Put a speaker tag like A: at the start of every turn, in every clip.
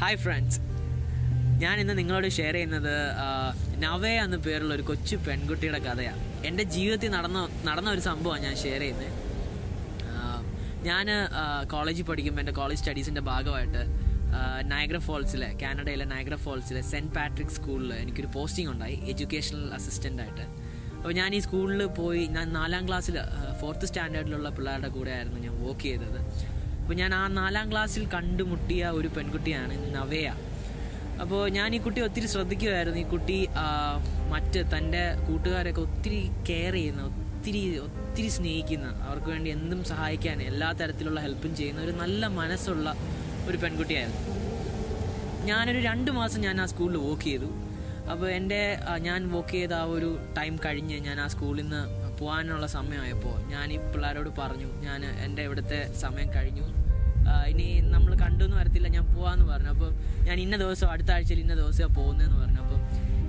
A: hi friends ഞാൻ ഇന്ന് നിങ്ങളോട് ഷെയർ ചെയ്യുന്നത് ആ, നവയ എന്ന പേരുള്ള ഒരു കൊച്ചു പെൺകുട്ടിയുടെ കഥയാണ് എൻ്റെ ജീവിതത്തിൽ നടന്ന നടന്ന ഒരു സംഭവമാണ് ഞാൻ ഷെയർ ചെയ്യുന്നത് ഞാൻ കോളേജിൽ പഠിക്കുമ്പോൾ എൻ്റെ കോളേജ് സ്റ്റഡീസിൻ്റെ ഭാഗമായിട്ട് നയഗ്ര ഫോൾസിലെ കാനഡയിലെ നയഗ്ര ഫോൾസിലെ സെൻറ്റ് പാട്രിക് സ്കൂളിൽ എനിക്കൊരു പോസ്റ്റിംഗ് ഉണ്ടായി എഡ്യൂക്കേഷണൽ അസിസ്റ്റൻ്റ് ആയിട്ട് അപ്പോൾ ഞാൻ ഈ സ്കൂളിൽ പോയി ഞാൻ നാലാം ക്ലാസ്സിൽ ഫോർത്ത് സ്റ്റാൻഡേർഡിലുള്ള പിള്ളേരുടെ കൂടെ ആയിരുന്നു ഞാൻ വർക്ക് ചെയ്തത് അപ്പോൾ ഞാൻ ആ നാലാം ക്ലാസ്സിൽ കണ്ടുമുട്ടിയ ഒരു പെൺകുട്ടിയാണ് നവയ അപ്പോൾ ഞാൻ ഈ കുട്ടി ഒത്തിരി ശ്രദ്ധിക്കുമായിരുന്നു ഈ കുട്ടി ആ, മറ്റ് തൻ്റെ കൂട്ടുകാരെയൊക്കെ ഒത്തിരി കെയർ ചെയ്യുന്ന ഒത്തിരി ഒത്തിരി സ്നേഹിക്കുന്ന അവർക്ക് വേണ്ടി എന്തും സഹായിക്കാൻ എല്ലാ തരത്തിലുള്ള ഹെൽപ്പും ചെയ്യുന്ന ഒരു നല്ല മനസ്സുള്ള ഒരു പെൺകുട്ടിയായിരുന്നു ഞാനൊരു രണ്ട് മാസം ഞാൻ ആ സ്കൂളിൽ വർക്ക് ചെയ്തു അപ്പോൾ എൻ്റെ ആ, ഞാൻ വർക്ക് ചെയ്ത ആ ഒരു ടൈം കഴിഞ്ഞ് ഞാൻ ആ സ്കൂളിൽ നിന്ന് പോകാനുള്ള സമയമായപ്പോൾ ഞാൻ ഈ പിള്ളേരോട് പറഞ്ഞു ഞാൻ എൻ്റെ ഇവിടുത്തെ സമയം കഴിഞ്ഞു ആ, ഇനി നമ്മൾ കണ്ടൊന്നും വരത്തില്ല ഞാൻ പോവാന്ന് പറഞ്ഞു അപ്പോൾ ഞാൻ ഇന്ന ദിവസം അടുത്ത ആഴ്ചയിൽ ഇന്ന ദിവസമാണ് പോകുന്നതെന്ന് പറഞ്ഞു അപ്പോൾ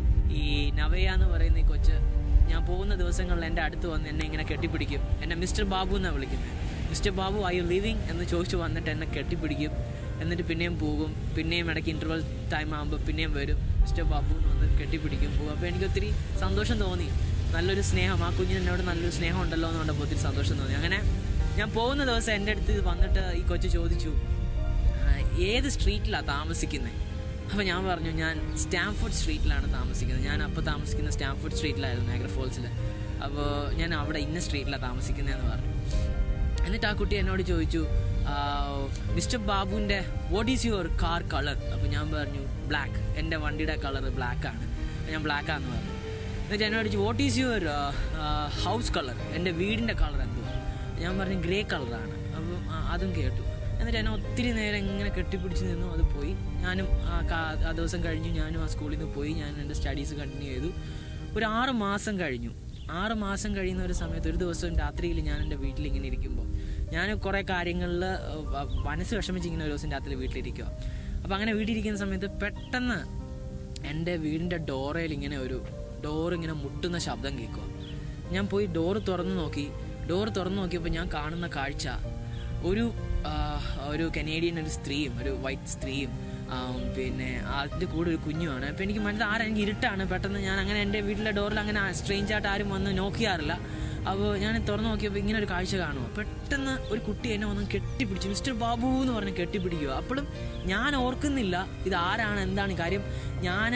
A: ഈ നവയ എന്ന് പറയുന്ന ഈ കൊച്ച് ഞാൻ പോകുന്ന ദിവസങ്ങളിൽ എൻ്റെ അടുത്ത് വന്ന് എന്നെ ഇങ്ങനെ കെട്ടിപ്പിടിക്കും എന്നെ മിസ്റ്റർ ബാബു എന്നാണ് വിളിക്കുന്നത് mister Babu I you living എന്ന് ചോദിച്ചു വന്നിട്ട് എന്നെ കെട്ടിപ്പിടിക്കും എന്നിട്ട് പിന്നെയും പോകും പിന്നെയും ഇടയ്ക്ക് ഇൻ്റർവൽ ടൈം ആകുമ്പോൾ പിന്നെയും വരും മിസ്റ്റർ ബാബു എന്ന് വന്ന് കെട്ടിപ്പിടിക്കും പോകും അപ്പോൾ എനിക്ക് ഒത്തിരി സന്തോഷം തോന്നി നല്ലൊരു സ്നേഹം ആ കുഞ്ഞിന് എന്നോട് നല്ലൊരു സ്നേഹം ഉണ്ടല്ലോ എന്ന് കണ്ടപ്പോൾ ഒത്തിരി സന്തോഷം തോന്നി അങ്ങനെ ഞാൻ പോകുന്ന ദിവസം എൻ്റെ അടുത്ത് വന്നിട്ട് ഈ കൊച്ചു ചോദിച്ചു "ആ, ഏത് സ്ട്രീറ്റിലാണ് താമസിക്കുന്നത് അപ്പോൾ ഞാൻ പറഞ്ഞു ഞാൻ സ്റ്റാംഫോർഡ് സ്ട്രീറ്റിലാണ് താമസിക്കുന്നത് ഞാൻ അപ്പോൾ താമസിക്കുന്ന സ്റ്റാംഫോർഡ് സ്ട്രീറ്റിലായിരുന്നു നാഗ്ര ഫോൾസിൽ അപ്പോൾ ഞാൻ അവിടെ ഇന്ന സ്ട്രീറ്റിലാണ് താമസിക്കുന്നതെന്ന് പറഞ്ഞു എന്നിട്ട് ആ കുട്ടി എന്നോട് ചോദിച്ചു മിസ്റ്റർ ബാബുവിൻ്റെ what is your car colour അപ്പോൾ ഞാൻ പറഞ്ഞു ബ്ലാക്ക് എൻ്റെ വണ്ടിയുടെ കളർ ബ്ലാക്ക് ആണ് അപ്പോൾ ഞാൻ ബ്ലാക്ക് ആണെന്ന് പറഞ്ഞു എന്നിട്ട് എന്നോട് ചോദിച്ചു what is your house colour എൻ്റെ വീടിൻ്റെ കളർ എന്തുവാ ഞാൻ പറഞ്ഞു ഗ്രേ കളറാണ് അപ്പോൾ ആ, അതും കേട്ടു എന്നിട്ട് എന്നെ ഒത്തിരി നേരം ഇങ്ങനെ കെട്ടിപ്പിടിച്ച് നിന്നു അത് പോയി ഞാനും ആ കാ- ആ ദിവസം കഴിഞ്ഞു ഞാനും ആ സ്കൂളിൽ നിന്ന് പോയി ഞാൻ എൻ്റെ സ്റ്റഡീസ് കണ്ടിന്യൂ ചെയ്തു ഒരു ആറ് മാസം കഴിഞ്ഞു ആറ് മാസം കഴിയുന്ന ഒരു സമയത്ത് ഒരു ദിവസം രാത്രിയിൽ ഞാൻ എൻ്റെ വീട്ടിൽ ഇങ്ങനെ ഇരിക്കുമ്പോൾ ഞാൻ കുറേ കാര്യങ്ങളിൽ മനസ്സ് വിഷമിച്ച് ഇങ്ങനെ ഒരു ദിവസം രാത്രി വീട്ടിലിരിക്കുക അപ്പോൾ അങ്ങനെ വീട്ടിലിരിക്കുന്ന സമയത്ത് പെട്ടെന്ന് എൻ്റെ വീടിൻ്റെ ഡോറയിൽ ഇങ്ങനെ ഒരു ഡോർ ഇങ്ങനെ മുട്ടുന്ന ശബ്ദം കേൾക്കുക ഞാൻ പോയി ഡോറ് തുറന്നു നോക്കി ഡോറ് തുറന്നു നോക്കിയപ്പോൾ ഞാൻ കാണുന്ന കാഴ്ച ഒരു ആ, ഒരു കനേഡിയൻ ഒരു സ്ത്രീയും ഒരു വൈറ്റ് സ്ത്രീയും ആ, പിന്നെ അതിൻ്റെ കൂടെ ഒരു കുഞ്ഞുമാണ് അപ്പോൾ എനിക്ക് മനസ്സിൽ ആരാ എനിക്ക് ഇരുട്ടാണ് പെട്ടെന്ന് ഞാൻ അങ്ങനെ എൻ്റെ വീട്ടിലെ ഡോറിൽ അങ്ങനെ സ്ട്രേഞ്ച് ആയിട്ട് ആരും വന്ന് നോക്കിയാറില്ല അപ്പോൾ ഞാൻ തുറന്നു നോക്കിയപ്പോൾ ഇങ്ങനെ ഒരു കാഴ്ച കാണുക പെട്ടെന്ന് ഒരു കുട്ടി എന്നെ വന്ന് കെട്ടിപ്പിടിച്ചു മിസ്റ്റർ ബാബു എന്ന് പറഞ്ഞ് കെട്ടിപ്പിടിക്കുക അപ്പോഴും ഞാൻ ഓർക്കുന്നില്ല ഇത് ആരാണ് എന്താണ് കാര്യം ഞാൻ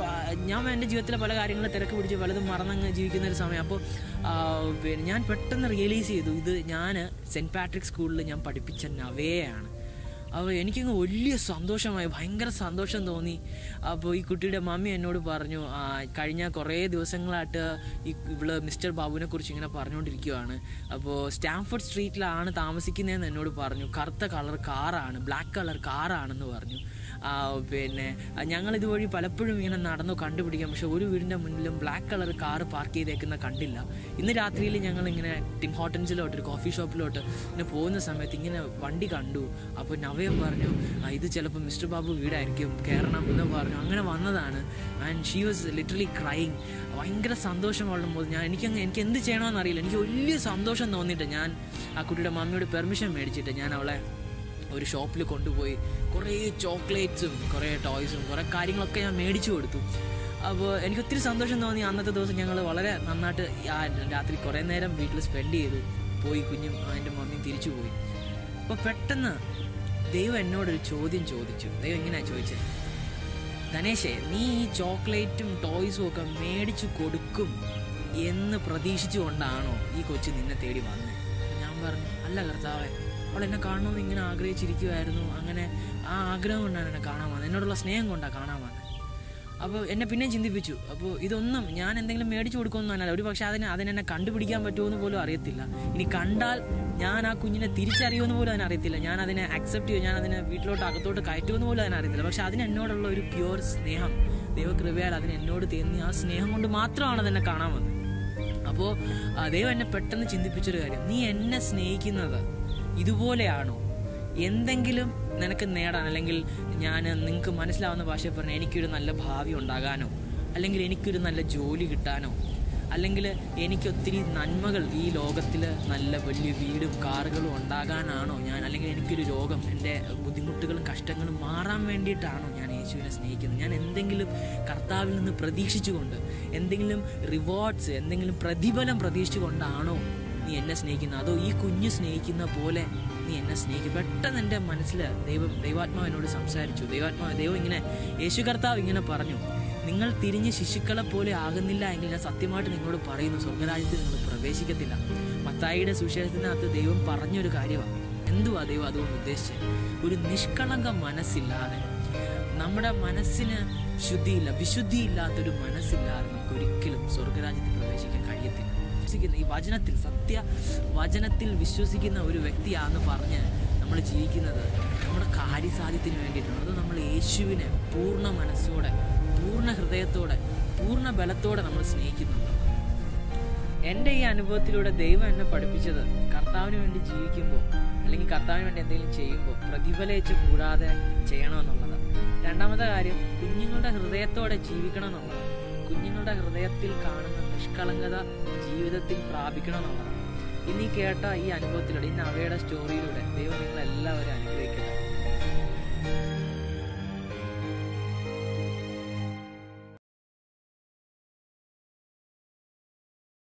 A: ഞാൻ എൻ്റെ ജീവിതത്തിലെ പല കാര്യങ്ങളും തിരക്ക് പിടിച്ച് പലതും മറന്നങ്ങ് ജീവിക്കുന്ന ഒരു സമയം അപ്പോൾ ആ, പിന്നെ ഞാൻ പെട്ടെന്ന് റിയലൈസ് ചെയ്തു ഇത് ഞാൻ സെൻറ്റ് പാട്രിക് സ്കൂളിൽ ഞാൻ പഠിപ്പിച്ച നവയാണ് അപ്പോൾ എനിക്കങ്ങ് വലിയ സന്തോഷമായി ഭയങ്കര സന്തോഷം തോന്നി അപ്പോൾ ഈ കുട്ടിയുടെ മമ്മി എന്നോട് പറഞ്ഞു "ആ, കഴിഞ്ഞ കുറേ ദിവസങ്ങളായിട്ട് ഈ ഇവള് മിസ്റ്റർ ബാബുവിനെ കുറിച്ച് ഇങ്ങനെ പറഞ്ഞുകൊണ്ടിരിക്കുകയാണ് അപ്പോൾ സ്റ്റാംഫോർഡ് സ്ട്രീറ്റിലാണ് താമസിക്കുന്നതെന്ന് എന്നോട് പറഞ്ഞു കറുത്ത കളർ കാറാണ് ബ്ലാക്ക് കളർ കാറാണെന്ന് പറഞ്ഞു ആ, പിന്നെ ആ, ഞങ്ങൾ ഇതുവഴി പലപ്പോഴും ഇങ്ങനെ നടന്നു കണ്ടുപിടിക്കാം പക്ഷെ ഒരു വീടിൻ്റെ മുന്നിലും ബ്ലാക്ക് കളർ കാറ് പാർക്ക് ചെയ്തേക്കുന്ന കണ്ടില്ല ഇന്ന് രാത്രിയിൽ ഞങ്ങൾ ഇങ്ങനെ ടിം ഹോട്ടൻസിലോട്ട് ഒരു കോഫി ഷോപ്പിലോട്ട് ഇങ്ങനെ പോകുന്ന സമയത്ത് ഇങ്ങനെ വണ്ടി കണ്ടു അപ്പോൾ നവയം പറഞ്ഞു "ആ, ഇത് ചിലപ്പോൾ മിസ്റ്റർ ബാബു വീടായിരിക്കും കയറണം എന്ന് പറഞ്ഞു അങ്ങനെ വന്നതാണ് and she was literally crying ഭയങ്കര സന്തോഷം കൊള്ളുമ്പോൾ ഞാൻ എനിക്കങ്ങ് എനിക്ക് എന്ത് ചെയ്യണമെന്ന് അറിയില്ല എനിക്ക് വലിയ സന്തോഷം തോന്നിയിട്ട് ഞാൻ ആ കുട്ടിയുടെ മമ്മിയോട് പെർമിഷൻ മേടിച്ചിട്ട് ഞാൻ അവളെ ഒരു ഷോപ്പിൽ കൊണ്ടുപോയി കുറേ ചോക്ലേറ്റ്സും കുറേ ടോയ്സും കുറേ കാര്യങ്ങളൊക്കെ ഞാൻ മേടിച്ചു കൊടുത്തു അപ്പോൾ എനിക്ക് ഒത്തിരി സന്തോഷം തോന്നി അന്നത്തെ ദിവസം ഞങ്ങൾ വളരെ നന്നായിട്ട് ആ രാത്രി കുറേ നേരം വീട്ടിൽ സ്പെൻഡ് ചെയ്തു പോയി കുഞ്ഞും എൻ്റെ മമ്മിയും തിരിച്ചു പോയി അപ്പോൾ പെട്ടെന്ന് ദൈവം എന്നോടൊരു ചോദ്യം ചോദിച്ചു ദൈവം ഇങ്ങനെയാണ് ചോദിച്ചത് ധനേഷേ നീ ഈ ചോക്ലേറ്റും ടോയ്സും ഒക്കെ മേടിച്ചു കൊടുക്കും എന്ന് പ്രതീക്ഷിച്ചുകൊണ്ടാണോ ഈ കൊച്ചു നിന്നെ തേടി വന്നത് ഞാൻ പറഞ്ഞു അല്ല കർത്താവേ അവൾ എന്നെ കാണണമെന്ന് ഇങ്ങനെ ആഗ്രഹിച്ചിരിക്കുമായിരുന്നു അങ്ങനെ ആ ആഗ്രഹം കൊണ്ടാണ് എന്നെ കാണാൻ വന്നത് എന്നോടുള്ള സ്നേഹം കൊണ്ടാണ് കാണാൻ വന്നത് അപ്പോൾ എന്നെ പിന്നെയും ചിന്തിപ്പിച്ചു അപ്പോൾ ഇതൊന്നും ഞാൻ എന്തെങ്കിലും മേടിച്ചു കൊടുക്കുമെന്ന് അല്ല ഒരു പക്ഷേ അതിന് അതിനെന്നെ കണ്ടുപിടിക്കാൻ പറ്റുമെന്ന് പോലും അറിയത്തില്ല ഇനി കണ്ടാൽ ഞാൻ ആ കുഞ്ഞിനെ തിരിച്ചറിയുമെന്ന് പോലും അതിന് അറിയത്തില്ല ഞാൻ അതിനെ അക്സെപ്റ്റ് ചെയ്യും ഞാൻ അതിനെ വീട്ടിലോട്ട് അകത്തോട്ട് കയറ്റുമെന്ന് പോലും അതിന് അറിയത്തില്ല പക്ഷെ അതിന് എന്നോടുള്ള ഒരു പ്യുവർ സ്നേഹം ദൈവകൃപയാൽ അതിന് എന്നോട് തോന്നി ആ സ്നേഹം കൊണ്ട് മാത്രമാണ് അതെന്നെ കാണാൻ വന്നത് അപ്പോൾ ദൈവം എന്നെ പെട്ടെന്ന് ചിന്തിപ്പിച്ചൊരു കാര്യം നീ എന്നെ സ്നേഹിക്കുന്നത് ഇതുപോലെയാണോ എന്തെങ്കിലും നിനക്ക് നേടാൻ അല്ലെങ്കിൽ ഞാൻ നിങ്ങൾക്ക് മനസ്സിലാവുന്ന ഭാഷയിൽ പറഞ്ഞാൽ എനിക്കൊരു നല്ല ഭാവി ഉണ്ടാകാനോ അല്ലെങ്കിൽ എനിക്കൊരു നല്ല ജോലി കിട്ടാനോ അല്ലെങ്കിൽ എനിക്ക് ഒത്തിരി നന്മകൾ ഈ ലോകത്തിൽ നല്ല വലിയ വീടും കാറുകളും ഉണ്ടാകാനാണോ ഞാൻ അല്ലെങ്കിൽ എനിക്കൊരു രോഗം എൻ്റെ ബുദ്ധിമുട്ടുകളും കഷ്ടങ്ങളും മാറാൻ വേണ്ടിയിട്ടാണോ ഞാൻ യേശുവിനെ സ്നേഹിക്കുന്നത് ഞാൻ എന്തെങ്കിലും കർത്താവിൽ നിന്ന് പ്രതീക്ഷിച്ചുകൊണ്ട് എന്തെങ്കിലും റിവാർഡ്സ് എന്തെങ്കിലും പ്രതിഫലം പ്രതീക്ഷിച്ചുകൊണ്ടാണോ നീ എന്നെ സ്നേഹിക്കുന്നത് അതോ ഈ കുഞ്ഞ് സ്നേഹിക്കുന്ന പോലെ നീ എന്നെ സ്നേഹിക്കും പെട്ടെന്ന് എൻ്റെ മനസ്സിൽ ദൈവം ദൈവാത്മാവ് എന്നോട് സംസാരിച്ചു ദൈവാത്മാവ് ദൈവം ഇങ്ങനെ യേശു കർത്താവ് ഇങ്ങനെ പറഞ്ഞു നിങ്ങൾ തിരിഞ്ഞ് ശിശുക്കളെ പോലെ ആകുന്നില്ല എങ്കിൽ ഞാൻ സത്യമായിട്ട് നിങ്ങളോട് പറയുന്നു സ്വർഗരാജ്യത്തിൽ നിങ്ങൾ പ്രവേശിക്കത്തില്ല മത്തായിയുടെ സുവിശേഷത്തിനകത്ത് ദൈവം പറഞ്ഞൊരു കാര്യമാണ് എന്തുവാ ദൈവം അതുകൊണ്ട് ഉദ്ദേശിച്ചത് ഒരു നിഷ്കളങ്ക മനസ്സില്ലാതെ നമ്മുടെ മനസ്സിന് ശുദ്ധിയില്ല വിശുദ്ധിയില്ലാത്തൊരു മനസ്സില്ലാതെ നമുക്ക് ഒരിക്കലും സ്വർഗരാജ്യത്തിൽ പ്രവേശിക്കാൻ കഴിയത്തില്ല വിശ്വസിക്കുന്ന ഈ വചനത്തിൽ സത്യ വചനത്തിൽ വിശ്വസിക്കുന്ന ഒരു വ്യക്തിയാന്ന് പറഞ്ഞ് നമ്മൾ ജീവിക്കുന്നത് നമ്മുടെ കാര്യസാധ്യത്തിന് വേണ്ടിയിട്ടാണ് അത് നമ്മൾ യേശുവിനെ പൂർണ്ണ മനസ്സോടെ പൂർണ്ണ ഹൃദയത്തോടെ പൂർണ്ണ ബലത്തോടെ നമ്മൾ സ്നേഹിക്കുന്നുണ്ട് എൻ്റെ ഈ അനുഭവത്തിലൂടെ ദൈവം എന്നെ പഠിപ്പിച്ചത് കർത്താവിന് വേണ്ടി ജീവിക്കുമ്പോൾ അല്ലെങ്കിൽ കർത്താവിന് വേണ്ടി എന്തെങ്കിലും ചെയ്യുമ്പോൾ പ്രതിഫലിച്ച് കൂടാതെ ചെയ്യണമെന്നുള്ളത് രണ്ടാമത്തെ കാര്യം കുഞ്ഞുങ്ങളുടെ ഹൃദയത്തോടെ ജീവിക്കണം എന്നുള്ളത് കുഞ്ഞുങ്ങളുടെ ഹൃദയത്തിൽ കാണുന്ന നിഷ്കളങ്കത ജീവിതത്തിൽ പ്രാപിക്കണം എന്നുള്ളതാണ് ഇന്ന് ഈ കേട്ട ഈ അനുഭവത്തിലൂടെ ഇന്ന് അവയുടെ സ്റ്റോറിയിലൂടെ ദൈവം നിങ്ങളെല്ലാവരും അനുഗ്രഹിക്കട്ടെ